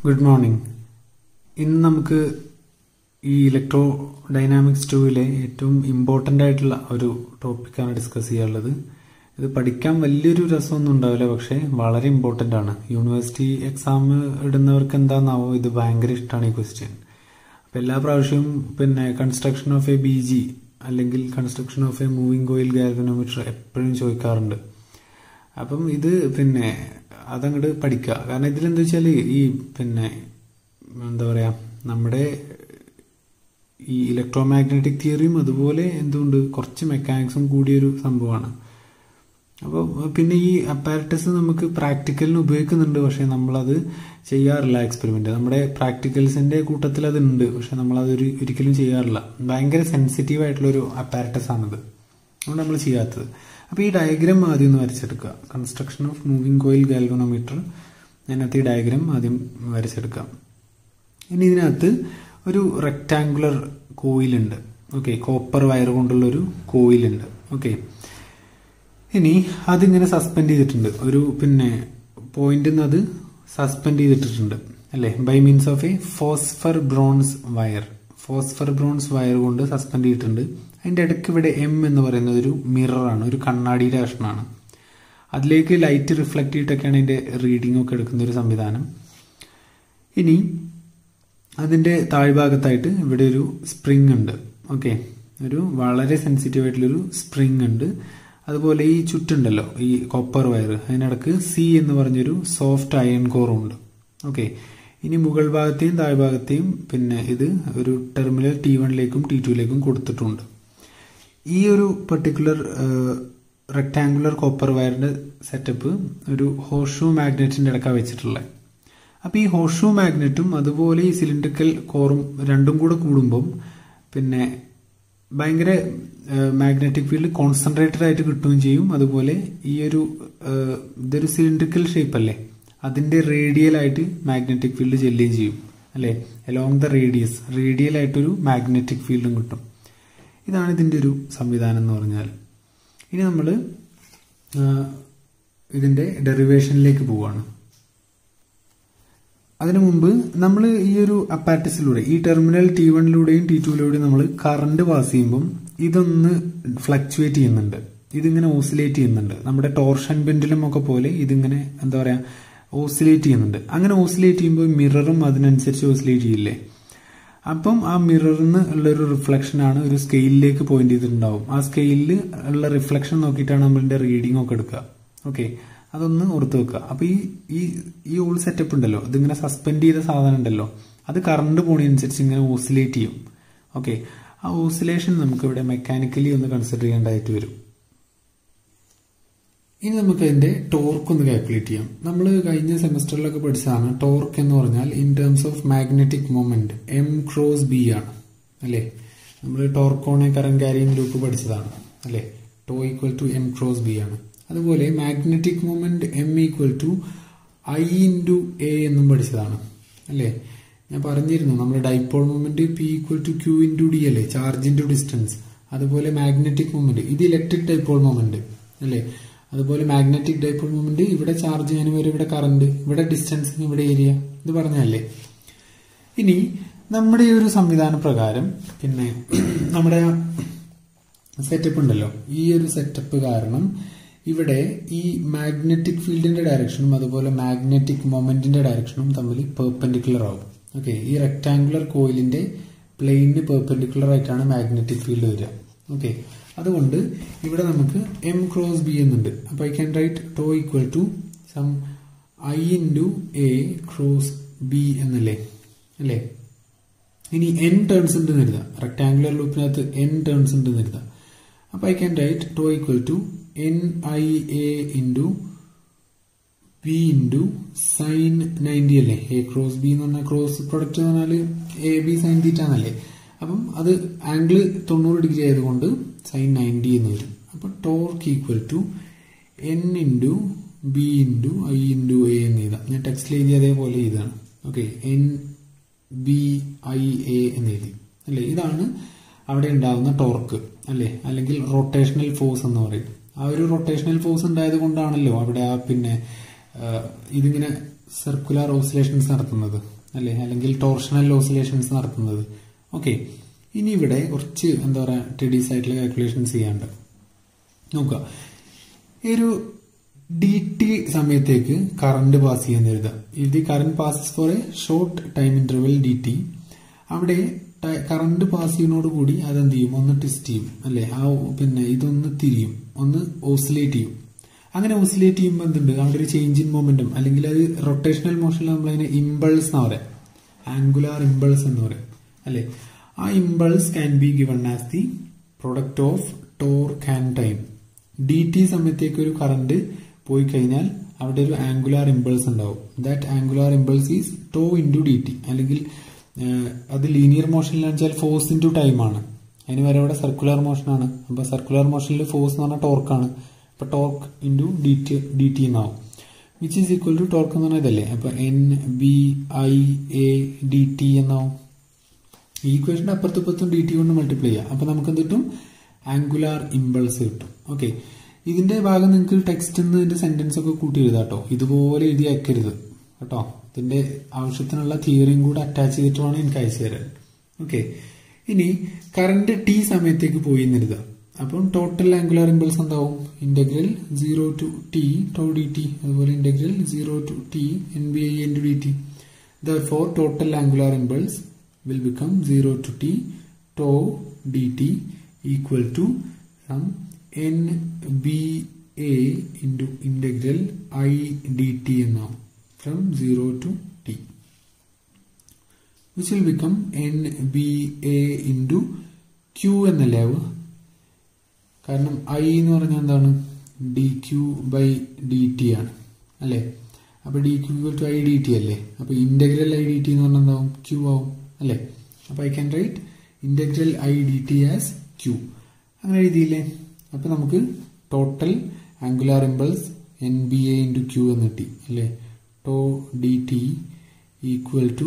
good morning ഇന്ന് നമുക്ക് ഈ ഇലക്ട്രോ ഡൈനാമിക്സ് ടൂവിലെ ഏറ്റവും ഇമ്പോർട്ടൻ്റ് ആയിട്ടുള്ള ഒരു ടോപ്പിക്കാണ് ഡിസ്കസ് ചെയ്യാനുള്ളത് ഇത് പഠിക്കാൻ വലിയൊരു രസമൊന്നും ഉണ്ടാവില്ല പക്ഷേ വളരെ ഇമ്പോർട്ടൻ്റ് ആണ് യൂണിവേഴ്സിറ്റി എക്സാം ഇടുന്നവർക്ക് എന്താണെന്നാവോ ഇത് ഭയങ്കര ഇഷ്ടമാണ് ഈ ക്വസ്റ്റ്യൻ അപ്പം എല്ലാ പ്രാവശ്യവും പിന്നെ construction of a B G അല്ലെങ്കിൽ construction of a moving coil galvanometer എപ്പോഴും ചോദിക്കാറുണ്ട് അപ്പം ഇത് പിന്നെ അതങ്ങോട്ട് പഠിക്കുക കാരണം ഇതിലെന്താ വെച്ചാൽ ഈ പിന്നെ എന്താ പറയുക നമ്മുടെ ഈ ഇലക്ട്രോ മാഗ്നറ്റിക് തിയറിയും അതുപോലെ എന്തുകൊണ്ട് കുറച്ച് മെക്കാനിക്സും കൂടിയൊരു സംഭവമാണ് അപ്പോൾ പിന്നെ ഈ അപ്പാരറ്റസ് നമുക്ക് പ്രാക്ടിക്കലിന് ഉപയോഗിക്കുന്നുണ്ട് പക്ഷേ നമ്മളത് ചെയ്യാറില്ല എക്സ്പെരിമെന്റ് നമ്മുടെ പ്രാക്ടിക്കൽസിന്റെ കൂട്ടത്തിൽ അത് ഉണ്ട് പക്ഷെ നമ്മളത് ഒരു ഒരിക്കലും ചെയ്യാറില്ല ഭയങ്കര സെൻസിറ്റീവ് ആയിട്ടുള്ള ഒരു അപ്പാരറ്റസ് ആണിത് അതുകൊണ്ട് നമ്മൾ ചെയ്യാത്തത് അപ്പോൾ ഈ ഡയഗ്രാം ആദ്യം ഒന്ന് വരച്ചെടുക്കുക construction of moving coil galvanometer അതിനകത്ത് ഈ ഡയഗ്രാം ആദ്യം വരച്ചെടുക്കാം ഇനി ഇതിനകത്ത് ഒരു റെക്റ്റാങ്കുലർ കോയിലുണ്ട് ഓക്കെ കോപ്പർ വയർ കൊണ്ടുള്ള ഒരു കോയിലുണ്ട് ഓക്കെ ഇനി അതിങ്ങനെ സസ്പെൻഡ് ചെയ്തിട്ടുണ്ട് ഒരു പിന്നെ പോയിന്റിൽ നിന്ന് അത് സസ്പെൻഡ് ചെയ്തിട്ടിട്ടുണ്ട് അല്ലെ by means of a phosphor bronze wire phosphor bronze wire കൊണ്ട് സസ്പെൻഡ് ചെയ്തിട്ടുണ്ട് അതിന്റെ ഇടയ്ക്ക് ഇവിടെ എം എന്ന് പറയുന്നത് ഒരു മിററാണ് ഒരു കണ്ണാടിയുടെ കഷ്ണമാണ് അതിലേക്ക് ലൈറ്റ് റിഫ്ലക്ട് ചെയ്തിട്ടൊക്കെയാണ് അതിന്റെ റീഡിംഗ് ഒക്കെ എടുക്കുന്ന ഒരു സംവിധാനം ഇനി അതിന്റെ താഴ്ഭാഗത്തായിട്ട് ഇവിടെ ഒരു സ്പ്രിങ് ഉണ്ട് ഓക്കെ ഒരു വളരെ സെൻസിറ്റീവ് ആയിട്ടുള്ളൊരു സ്പ്രിങ് ഉണ്ട് അതുപോലെ ഈ ചുറ്റുണ്ടല്ലോ ഈ കോപ്പർ വയർ അതിനിടക്ക് സി എന്ന് പറഞ്ഞൊരു സോഫ്റ്റ് അയൺ കോറും ഉണ്ട് ഓക്കെ ഇനി മുകൾ ഭാഗത്തെയും താഴ്ഭാഗത്തെയും പിന്നെ ഇത് ഒരു ടെർമിനൽ ടി വണ്ണിലേക്കും ടി ടുവിലേക്കും കൊടുത്തിട്ടുണ്ട് ഈ ഒരു പെർട്ടിക്കുലർ റെക്ടാങ്കുലർ കോപ്പർ വയറിന്റെ സെറ്റപ്പ് ഒരു ഹോഷു മാഗ്നറ്റിന്റെ ഇടക്കാണ് വെച്ചിട്ടുള്ളത് അപ്പൊ ഈ ഹോഷു മാഗ്നറ്റും അതുപോലെ ഈ സിലിണ്ടറിക്കൽ കോറും രണ്ടും കൂടെ കൂടുമ്പം പിന്നെ ഭയങ്കര മാഗ്നറ്റിക് ഫീൽഡ് കോൺസെൻട്രേറ്റഡ് ആയിട്ട് കിട്ടുകയും ചെയ്യും അതുപോലെ ഈ ഒരു ഇതൊരു സിലിണ്ടറിക്കൽ ഷേപ്പ് അല്ലേ അതിന്റെ റേഡിയൽ ആയിട്ട് മാഗ്നറ്റിക് ഫീൽഡ് ചെല്ലുകയും ചെയ്യും അല്ലെ അലോങ് ദ റേഡിയസ് റേഡിയൽ ആയിട്ടൊരു മാഗ്നറ്റിക് ഫീൽഡും കിട്ടും ഇതാണ് ഇതിന്റെ ഒരു സംവിധാനം എന്ന് പറഞ്ഞാൽ ഇനി നമ്മൾ ഇതിന്റെ ഡെറിവേഷനിലേക്ക് പോവാണ് അതിനു മുമ്പ് നമ്മൾ ഈ ഒരു അപ്പാറ്റസിലൂടെ ഈ ടെർമിനൽ ടി വണ്ണിലൂടെയും ടി ടുവിലൂടെയും നമ്മൾ കറണ്ട് പാസ് ചെയ്യുമ്പം ഇതൊന്ന് ഫ്ലക്ച്വേറ്റ് ചെയ്യുന്നുണ്ട് ഇതിങ്ങനെ ഓസിലേറ്റ് ചെയ്യുന്നുണ്ട് നമ്മുടെ ടോർഷൻ പെൻഡിലും ഒക്കെ പോലെ ഇതിങ്ങനെ എന്താ പറയാ ഓസിലേറ്റ് ചെയ്യുന്നുണ്ട് അങ്ങനെ ഓസിലേറ്റ് ചെയ്യുമ്പോൾ മിററും അതിനനുസരിച്ച് ഓസിലേറ്റ് ചെയ്യില്ലേ അപ്പം ആ മിററിന് ഉള്ള ഒരു റിഫ്ലക്ഷൻ ആണ് ഒരു സ്കെയിലിലേക്ക് പോയിന്റ് ചെയ്തിട്ടുണ്ടാവും ആ സ്കെയിലിൽ ഉള്ള റിഫ്ലക്ഷൻ നോക്കിയിട്ടാണ് നമ്മളിന്റെ റീഡിംഗ് ഒക്കെ എടുക്കുക ഓക്കെ അതൊന്ന് ഓർത്ത് വെക്കുക അപ്പൊ ഈ ഈ ഈ ഓൾ സെറ്റപ്പ് ഉണ്ടല്ലോ ഇതിങ്ങനെ സസ്പെൻഡ് ചെയ്ത സാധനം ഉണ്ടല്ലോ അത് കറണ്ട് പോണനുസരിച്ച് ഇങ്ങനെ ഓസിലേറ്റ് ചെയ്യും ഓക്കെ ആ ഓസിലേഷൻ നമുക്ക് ഇവിടെ മെക്കാനിക്കലി ഒന്ന് കൺസിഡർ ചെയ്യേണ്ടതായിട്ട് വരും ഇനി നമുക്ക് അതിന്റെ ടോർക്ക് ഒന്ന് കാൽക്കുലേറ്റ് ചെയ്യാം നമ്മൾ കഴിഞ്ഞ സെമസ്റ്ററിലൊക്കെ പഠിച്ചതാണ് ടോർക്ക് എന്ന് പറഞ്ഞാൽ in terms of magnetic moment M cross B ആണ് അല്ലേ നമ്മൾ ടോർക്കോണെ കറന്റ് ക്യാരിങ് ലൂപ്പ് പഠിച്ചതാണ് അല്ലേ tau equal to M cross B ആണ് അതുപോലെ magnetic moment M equal to I into A എന്നും പഠിച്ചതാണ് അല്ലേ ഞാൻ പറഞ്ഞിരുന്നു നമ്മുടെ dipole moment P equal to Q into D അല്ലേ ചാർജ് ഇൻറ്റു ഡിസ്റ്റൻസ് അതുപോലെ മാഗ്നറ്റിക് മൊമെന്റ് ഇത് ഇലക്ട്രിക് ഡൈപോൾ മൊമെന്റ് അല്ലേ അതുപോലെ മാഗ്നറ്റിക് ഡൈപോൾ മൊമെന്റ് ഇവിടെ ചാർജ് ചെയ്യാൻ വരും ഇവിടെ കറണ്ട് ഇവിടെ ഡിസ്റ്റൻസ് ഇവിടെ ഏരിയ ഇത് പറഞ്ഞല്ലേ ഇനി നമ്മുടെ ഈ ഒരു സംവിധാന പ്രകാരം പിന്നെ നമ്മുടെ സെറ്റപ്പ് ഉണ്ടല്ലോ ഈ ഒരു സെറ്റപ്പ് കാരണം ഇവിടെ ഈ മാഗ്നറ്റിക് ഫീൽഡിന്റെ ഡയറക്ഷനും അതുപോലെ മാഗ്നറ്റിക് മൊമെന്റിന്റെ ഡയറക്ഷനും തമ്മിൽ പെർപെൻഡിക്കുലർ ആവും ഓക്കെ ഈ റെക്ടാങ്കുലർ കോയിലിന്റെ പ്ലെയിനിന് പെർപെൻഡിക്കുലർ ആയിട്ടാണ് മാഗ്നറ്റിക് ഫീൽഡ് വരിക ഓക്കെ അതുകൊണ്ട് ഇവിടെ നമുക്ക് എം ക്രോസ് ബി എന്നുണ്ട് അപ്പൊ I can write tau equal to sum I into A cross B എന്നല്ലേ അല്ലേ ഇനി എൻ ടേൺസ് ഉണ്ട് എഴുതാം റെക്ടാങ്കുലർ ലൂപ്പിനകത്ത് എൻ ടേൺസ് ഉണ്ട് എഴുതാം അപ്പൊ I can write tau equal to N I A into B into sine ninety അല്ലേ A cross B എന്ന് പറഞ്ഞാൽ ക്രോസ് പ്രൊഡക്റ്റ് എന്ന് പറഞ്ഞാൽ എ ബി സൈൻ തീറ്റ എന്നല്ലേ അപ്പം അത് ആംഗിൾ തൊണ്ണൂറ് ഡിഗ്രി ആയതുകൊണ്ട് സൈൻ നയൻറ്റി എന്ന് വരും അപ്പൊ torque equal to N into B into I into A എന്ന് എഴുതാം ഞാൻ ടെക്സ്റ്റിൽ എഴുതി അതേപോലെ ഇതാണ് okay N B I A എന്ന് എഴുതി അല്ലേ ഇതാണ് അവിടെ ഉണ്ടാകുന്ന ടോർക്ക് അല്ലേ അല്ലെങ്കിൽ റൊട്ടേഷണൽ ഫോഴ്സ് എന്ന് പറയും ആ ഒരു റൊട്ടേഷണൽ ഫോഴ്സ് ഉണ്ടായത് കൊണ്ടാണല്ലോ അവിടെ ആ പിന്നെ ഇതിങ്ങനെ സർക്കുലർ ഓസിലേഷൻസ് നടത്തുന്നത് അല്ലെ അല്ലെങ്കിൽ ടോർഷണൽ ഓസിലേഷൻസ് നടത്തുന്നത് ഓക്കെ ഇനി ഇവിടെ കുറച്ച് എന്താ പറയാ ടെഡീസ് ആയിട്ടുള്ള കാൽക്കുലേഷൻസ് ചെയ്യാണ്ട് നോക്കുക ഒരു ഡി ടി സമയത്തേക്ക് കറണ്ട് പാസ് ചെയ്യുന്ന എഴുതാം ഇത് current passes for a short time interval D T അവിടെ കറണ്ട് പാസ് ചെയ്യുന്നതോട് കൂടി അതെന്ത് ചെയ്യും ഒന്ന് ട്വിസ്റ്റ് ചെയ്യും അല്ലെ ആ പിന്നെ ഇതൊന്ന് തിരിയും ഒന്ന് ഓസിലേറ്റ് ചെയ്യും അങ്ങനെ ഓസിലേറ്റ് ചെയ്യുമ്പോൾ എന്തുണ്ട് അവിടെ ഒരു ചേഞ്ച് ഇൻ മൊമെന്റം അല്ലെങ്കിൽ അത് റൊട്ടേഷണൽ മോഷനിൽ നമ്മൾ അതിനെ ഇമ്പൾസ് എന്ന് പറയാം ആംഗുലാർ ഇമ്പൾസ് എന്ന് പറയും അല്ലെ ആ impulse can be given as the product of torque and time D T സമയത്തേക്ക് ഒരു കറണ്ട് പോയി കഴിഞ്ഞാൽ അവിടെ ഒരു ആംഗുലാർ ഇമ്പൾസ് ഉണ്ടാവും that angular impulse is tau into D T അല്ലെങ്കിൽ അത് ലീനിയർ മോഷനിലാണെന്ന് വെച്ചാൽ ഫോഴ്സ് ഇൻറ്റു ടൈം ആണ് അതിന് വരെ അവിടെ സർക്കുലർ മോഷൻ ആണ് അപ്പൊ സർക്കുലർ മോഷനിൽ ഫോഴ്സ് എന്ന് പറഞ്ഞാൽ ടോർക്കാണ് അപ്പൊ torque into D T D T എന്നാവും which is equal to torque എന്ന് പറഞ്ഞാൽ ഇതല്ലേ അപ്പൊ N B I A D T എന്നാവും ഈ ഇക്വേഷന്റെ അപ്പുറത്തും ഇപ്പുറത്തും ഡി ടി കൊണ്ട് മൾട്ടിപ്ലൈ ചെയ്യാം അപ്പൊ നമുക്ക് എന്ത് കിട്ടും ആംഗുലാർ ഇമ്പൾസ് കിട്ടും ഓക്കെ ഇതിന്റെ ഭാഗം നിങ്ങൾക്ക് ടെക്സ്റ്റ് ഇതിന്റെ സെന്റൻസ് ഒക്കെ കൂട്ടി എഴുതാട്ടോ ഇതുപോലെ എഴുതി അയക്കരുത് കേട്ടോ ഇതിന്റെ ആവശ്യത്തിനുള്ള തിയറിയും കൂടെ അറ്റാച്ച് ചെയ്തിട്ട് വേണം എനിക്ക് അയച്ചു തരാൻ ഓക്കെ ഇനി കറണ്ട് ടി സമയത്തേക്ക് പോയി എന്നെഴുതുക അപ്പം ടോട്ടൽ ആംഗുലാർ ഇമ്പൾസ് എന്താവും integral zero to T tau D T അതുപോലെ integral zero to T N B I N to D T for total angular impulse will become 0 to t tau dt equal to some nba into integral i dt now from 0 to t which will become nba into q എന്നല്ലേ ആവുക കാരണം I എന്ന് പറഞ്ഞാൽ എന്താണ് D Q by D T ആണ് അല്ലേ അപ്പൊ D Q to I D T അല്ലേ അപ്പൊ ഇന്റഗ്രൽ ഐ ഡി ടി എന്ന് പറഞ്ഞാൽ എന്താവും ക്യൂ ആവും അല്ലേ അപ്പൊ I can write integral I D T as Q അങ്ങനെ എഴുതിയില്ലേ അപ്പൊ നമുക്ക് total angular impulse N B A into Q എന്ന് കിട്ടി അല്ലേ tau D T equal to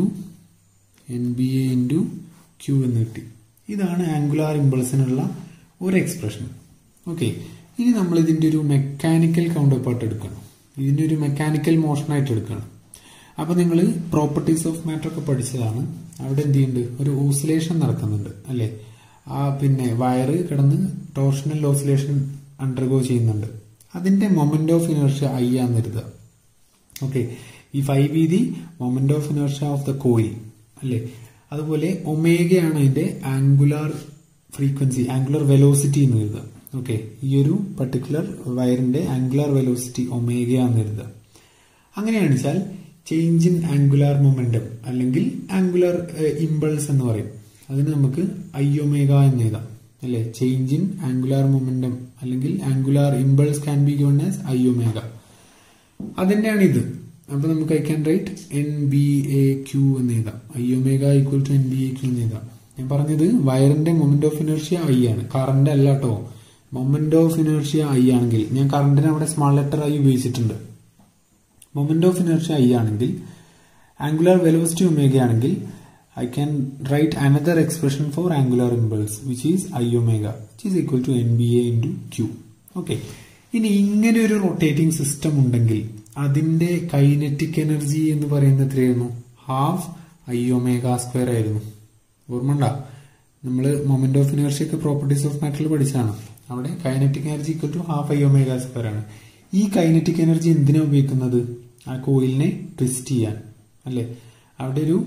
N B A into Q എന്ന് കിട്ടി ഇതാണ് ആംഗുലാർ ഇമ്പൾസിനുള്ള ഒരു എക്സ്പ്രഷൻ ഓക്കെ ഇനി നമ്മൾ ഇതിന്റെ ഒരു മെക്കാനിക്കൽ കൗണ്ടർ പാർട്ട് എടുക്കണം ഇതിന്റെ ഒരു മെക്കാനിക്കൽ മോഷനായിട്ട് എടുക്കണം അപ്പൊ നിങ്ങൾ പ്രോപ്പർട്ടീസ് ഓഫ് മാറ്റർ ഒക്കെ പഠിച്ചതാണ് അവിടെ എന്ത് ചെയ്യുന്നുണ്ട് ഒരു ഓസിലേഷൻ നടക്കുന്നുണ്ട് അല്ലെ ആ പിന്നെ വയറ് കിടന്ന് ടോർഷണൽ ഓസിലേഷൻ അണ്ടർഗോ ചെയ്യുന്നുണ്ട് അതിന്റെ മൊമെന്റ് ഓഫ് ഇനർഷ്യ ഐ ആന്ന് കരുതുക ഓക്കെ ഈ five V the moment of inertia of the coil അല്ലെ അതുപോലെ ഒമേഗയാണ് അതിന്റെ ആംഗുലാർ ഫ്രീക്വൻസി ആംഗുലർ വെലോസിറ്റി എന്ന് കരുതുക ഓക്കെ ഈ ഒരു പർട്ടിക്കുലർ വയറിന്റെ ആംഗുലാർ വെലോസിറ്റി ഒമേഗയാന്ന് കരുതുക അങ്ങനെയാണെന്ന് വെച്ചാൽ ചേഞ്ച് ഇൻ ആംഗുലാർ മൊമെന്റം അല്ലെങ്കിൽ ആംഗുലാർ ഇമ്പൾസ് എന്ന് പറയും അതിന് നമുക്ക് ഐഒമേഗ എന്ന് എഴുതാം അല്ലെ ചേഞ്ച് ഇൻ ആംഗുലാർ മൊമെന്റം അല്ലെങ്കിൽ angular impulse can be given as I omega അതിന്റെയാണ് ഇത് അപ്പൊ നമുക്ക് I can write N B A Q എന്ന് എഴുതാം I omega equal to N B A Q എന്ന് എഴുതാം ഞാൻ പറഞ്ഞത് വയറിന്റെ മൊമെന്റ് ഓഫ് ഇനർഷ്യ ഐ ആണ് കറണ്ട് അല്ല കേട്ടോ മൊമെന്റ് ഓഫ് ഇനർഷ്യ ഐ ആണെങ്കിൽ ഞാൻ കറണ്ടിനെ അവിടെ സ്മാൾ ലെറ്റർ ആയി ഉപയോഗിച്ചിട്ടുണ്ട് മൊമെന്റ് ഓഫ് ഇനർഷ്യ ഐ ആണെങ്കിൽ ആംഗുലാർ വെലോസിറ്റി ഒമേഗ ആണെങ്കിൽ I can write another expression for angular impulse which is I omega which is equal to N B A into Q okay ഇനി ഇങ്ങനെ ഒരു rotating system ഉണ്ടെങ്കിൽ അതിന്റെ kinetic energy എന്ന് പറയുന്നത് എത്രയായിരുന്നു ഹാഫ് ഐ ഒമേഗ സ്ക്വയർ ആയിരുന്നു ഓർമ്മ ഉണ്ടാ നമ്മൾ മൊമെന്റ് ഓഫ് ഇനർഷ്യക്ക് പ്രോപ്പർട്ടീസ് ഓഫ് മാറ്ററിൽ പഠിച്ചതാണ് അവിടെ kinetic energy equal to half I omega square ആണ് ഈ കൈനറ്റിക് എനർജി എന്തിനാ ഉപയോഗിക്കുന്നത് ആ കോയിലിനെ ട്വിസ്റ്റ് ചെയ്യാൻ അല്ലെ അവിടെ ഒരു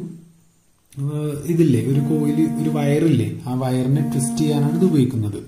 ഇതില്ലേ ഒരു കോയില് ഒരു വയറില്ലേ ആ വയറിനെ ട്വിസ്റ്റ് ചെയ്യാനാണ് ഇത് ഉപയോഗിക്കുന്നത്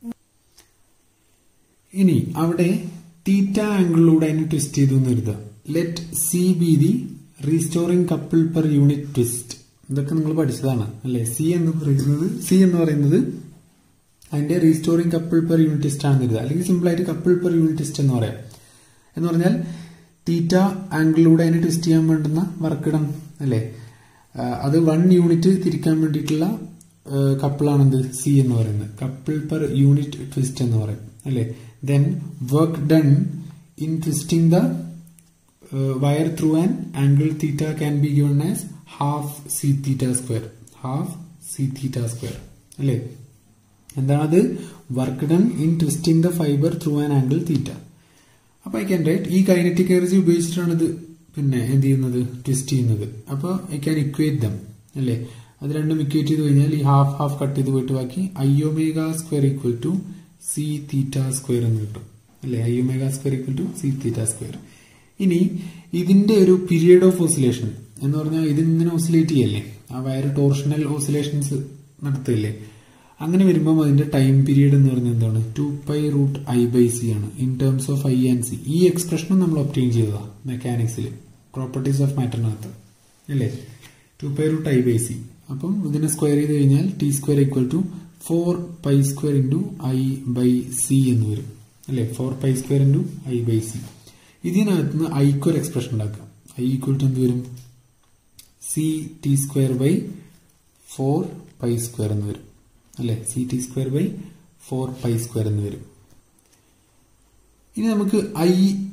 ഇനി അവിടെ തീറ്റ ആംഗിളിലൂടെ അതിനെ ട്വിസ്റ്റ് ചെയ്തു എന്ന് കരുതുക let C be the restoring couple per unit twist ഇതൊക്കെ നിങ്ങൾ പഠിച്ചതാണ് അല്ലെ സി എന്ന് പറയുന്നത് സി എന്ന് പറയുന്നത് അതിന്റെ restoring couple per unit test ആണെന്ന് കരുതുക അല്ലെങ്കിൽ സിമ്പിൾ ആയിട്ട് കപ്പിൾ പെർ യൂണിറ്റ് ടെസ്റ്റ് എന്ന് പറയാം എന്ന് പറഞ്ഞാൽ തീറ്റ ആംഗിളിലൂടെ അതിനെ ട്വിസ്റ്റ് ചെയ്യാൻ വേണ്ടുന്ന വർക്ക് ഡൺ അല്ലേ അത് വൺ യൂണിറ്റ് തിരിക്കാൻ വേണ്ടിയിട്ടുള്ള കപ്പിളാണെന്ത് സി എന്ന് പറയുന്നത് കപ്പിൾ പെർ യൂണിറ്റ് ട്വിസ്റ്റ് എന്ന് പറയും അല്ലേ then work done in twisting the wire through an angle theta can be given as half C theta square half C theta square അല്ലേ എന്താണത് work done in twisting the fibre through an angle theta അപ്പൊ I can write ഈ kinetic energy ഉപയോഗിച്ചിട്ടാണ് ഇത് പിന്നെ എന്ത് ചെയ്യുന്നത് twist ചെയ്യുന്നത് അപ്പോൾ ഐ ക്യാൻ ഇക്വേറ്റ് ദം അല്ലേ അത് രണ്ടും ഇക്വേറ്റ് ചെയ്ത് കഴിഞ്ഞാൽ ഈ ഹാഫ് ഹാഫ് കട്ട് ചെയ്ത് പോയിട്ട് ബാക്കി I omega square equal to C theta square എന്ന് കിട്ടും അല്ലേ I omega square equal to C theta square ഇനി ഇതിന്റെ ഒരു പീരിയഡ് ഓഫ് ഓസിലേഷൻ എന്ന് പറഞ്ഞാൽ ഇതിങ്ങനെ ഓസിലേറ്റ് ചെയ്യല്ലേ ആ വയറ് ടോർഷണൽ ഓസിലേഷൻസ് നടത്തില്ലേ അങ്ങനെ വരുമ്പോൾ അതിന്റെ ടൈം പീരീഡ് എന്ന് പറയുന്നത് എന്താണ് two pi root I by C ആണ് in terms of I and C ഈ എക്സ്പ്രഷനും നമ്മൾ ഒപ്റ്റെയിൻ ചെയ്തതാ മെക്കാനിക്സിൽ പ്രോപ്പർട്ടീസ് ഓഫ് മാറ്ററിനകത്ത് അല്ലേ two pi root I by C അപ്പം ഇതിനെ സ്ക്വയർ ചെയ്ത് കഴിഞ്ഞാൽ T square equal to four pi square into I by C എന്ന് വരും അല്ലേ four pi square into I by C ഇതിനകത്ത് നിന്ന് ഐക്ക് ഒരു എക്സ്പ്രഷൻ ഉണ്ടാക്കാം ഐ ഈക്വൽ ടു എന്ത് വരും C T square by four pi square എന്ന് വരും അല്ലെ C T square by four pi square എന്ന് വരും ഇനി നമുക്ക് I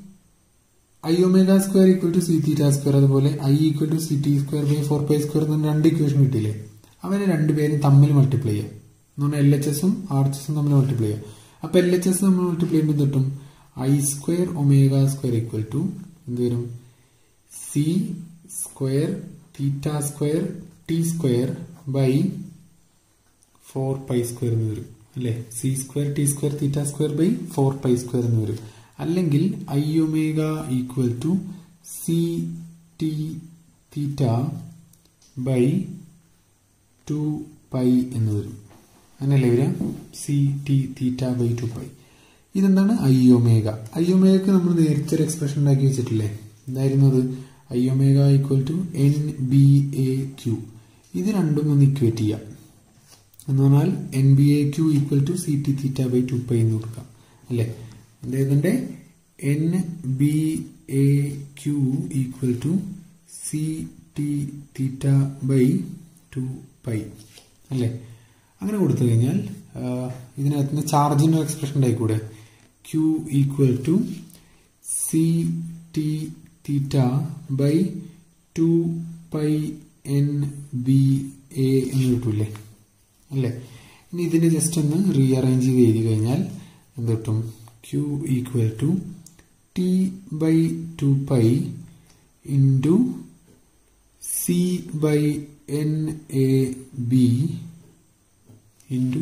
I omega square equal to C theta square അതുപോലെ I equal to C T square by four pi square എന്ന് രണ്ട് ഇക്വേഷൻ കിട്ടിയില്ലേ അവരെ രണ്ടുപേരും തമ്മിൽ മൾട്ടിപ്ലൈ ചെയ്യാം എന്ന് പറഞ്ഞാൽ എൽ എച്ച് എസും ആർ എച്ച് എസും തമ്മിൽ മൾട്ടിപ്ലൈ ചെയ്യാം അപ്പൊ എൽ എച്ച് എസ് നമ്മൾ മൾട്ടിപ്ലൈ ചെയ്യുമ്പോൾ കിട്ടും I square omega square equal to എന്ത് വരും C square theta square T square by four pi square എന്ന് വരും അല്ലെ C square T square theta square by four pi square എന്ന് വരും അല്ലെങ്കിൽ I omega equal to C T theta by two pi എന്ന് വരും അങ്ങനല്ലേ വരിക C T theta by two pi ഇതെന്താണ് ഐ ഒമേഗ ഐ ഒമേഗക്ക് നമ്മൾ നേരത്തെ ഒരു എക്സ്പ്രഷൻ ഉണ്ടാക്കി വെച്ചിട്ടില്ലേ എന്തായിരുന്നു അത് I omega equal to N B A Q ഇത് രണ്ടും ഒന്ന് ഇക്വേറ്റ് ചെയ്യാം എന്ന് പറഞ്ഞാൽ N B A Q equal to C T theta by two pi എന്ന് കൊടുക്കാം അല്ലേ ഇതിന്റെ N B A Q equal to C T theta by two pi അല്ലേ അങ്ങനെ കൊടുത്തു കഴിഞ്ഞാൽ ഇതിനകത്ത് നിന്ന് ചാർജിന്റെ expression ഉണ്ടായിക്കൂടെ Q equal to C T theta by two pi N B A എന്ന് കിട്ടൂലേ അല്ലേ ഇനി ഇതിനെ ജസ്റ്റ് ഒന്ന് റീഅറേഞ്ച് ചെയ്ത് എഴുതി കഴിഞ്ഞാൽ എന്ത് കിട്ടും Q equal to T by two pi into C by N A B into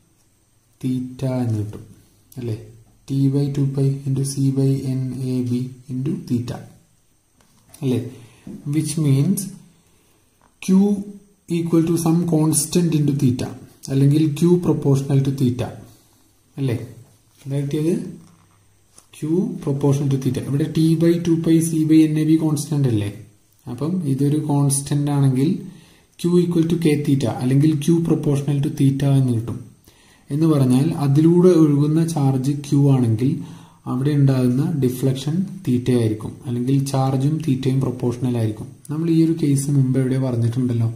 theta എന്ന് കിട്ടും അല്ലേ T by two pi into C by N A B into theta അല്ലേ which means Q equal to some constant into theta അല്ലെങ്കിൽ Q proportional to തീറ്റ അല്ലേ കിട്ടിയത് Q proportional to theta ഇവിടെ T by two pi C by N A B constant അല്ലേ അപ്പം ഇതൊരു constant ആണെങ്കിൽ Q equal to K theta അല്ലെങ്കിൽ Q proportional to തീറ്റ എന്ന് കിട്ടും എന്ന് പറഞ്ഞാൽ അതിലൂടെ ഒഴുകുന്ന ചാർജ് ക്യൂ ആണെങ്കിൽ അവിടെ ഉണ്ടാകുന്ന ഡിഫ്ലക്ഷൻ തീറ്റയായിരിക്കും അല്ലെങ്കിൽ ചാർജും തീറ്റയും പ്രൊപ്പോർഷണൽ ആയിരിക്കും നമ്മൾ ഈ ഒരു കേസ് മുമ്പ് എവിടെ പറഞ്ഞിട്ടുണ്ടല്ലോ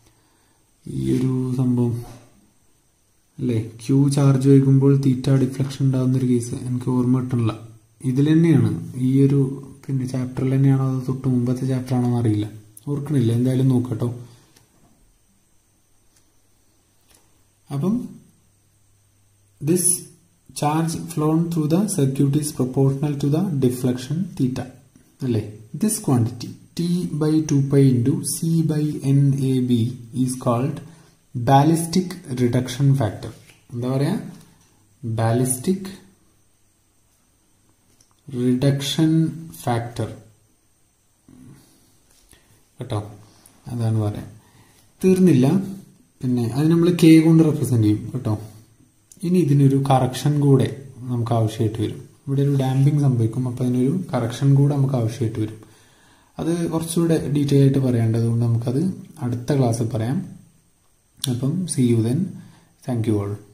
ഈ ഒരു സംഭവം അല്ലേ ക്യൂ ചാർജ് വയ്ക്കുമ്പോൾ തീറ്റ ഡിഫ്ലക്ഷൻ ഉണ്ടാകുന്ന ഒരു കേസ് എനിക്ക് ഓർമ്മ കിട്ടണില്ല ഇതിൽ തന്നെയാണ് ഈ ഒരു പിന്നെ ചാപ്റ്ററിൽ തന്നെയാണോ അതോ തൊട്ട് മുമ്പത്തെ ചാപ്റ്റർ ആണോ അറിയില്ല ഓർക്കണില്ല എന്തായാലും നോക്കട്ടോ അപ്പം this charge flown through the circuit is proportional to the deflection theta അല്ലേ this quantity T by two pi into C by N A B is called ballistic reduction factor എന്താ പറയാ ബാലിസ്റ്റിക് റിഡക്ഷൻ ഫാക്ടർ കേട്ടോ അതാണ് പറയാം തീർന്നില്ല പിന്നെ അത് നമ്മൾ കെ കൊണ്ട് റെപ്രസെന്റ് ചെയ്യും കേട്ടോ ഇനി ഇതിനൊരു കറക്ഷൻ കൂടെ നമുക്ക് ആവശ്യമായിട്ട് വരും ഇവിടെ ഒരു ഡാമ്പിങ് സംഭവിക്കും അപ്പം അതിനൊരു കറക്ഷൻ കൂടെ നമുക്ക് ആവശ്യമായിട്ട് വരും അത് കുറച്ചുകൂടെ ഡീറ്റെയിൽ ആയിട്ട് പറയേണ്ടതുകൊണ്ട് നമുക്കത് അടുത്ത ക്ലാസ്സിൽ പറയാം അപ്പം see you then thank you all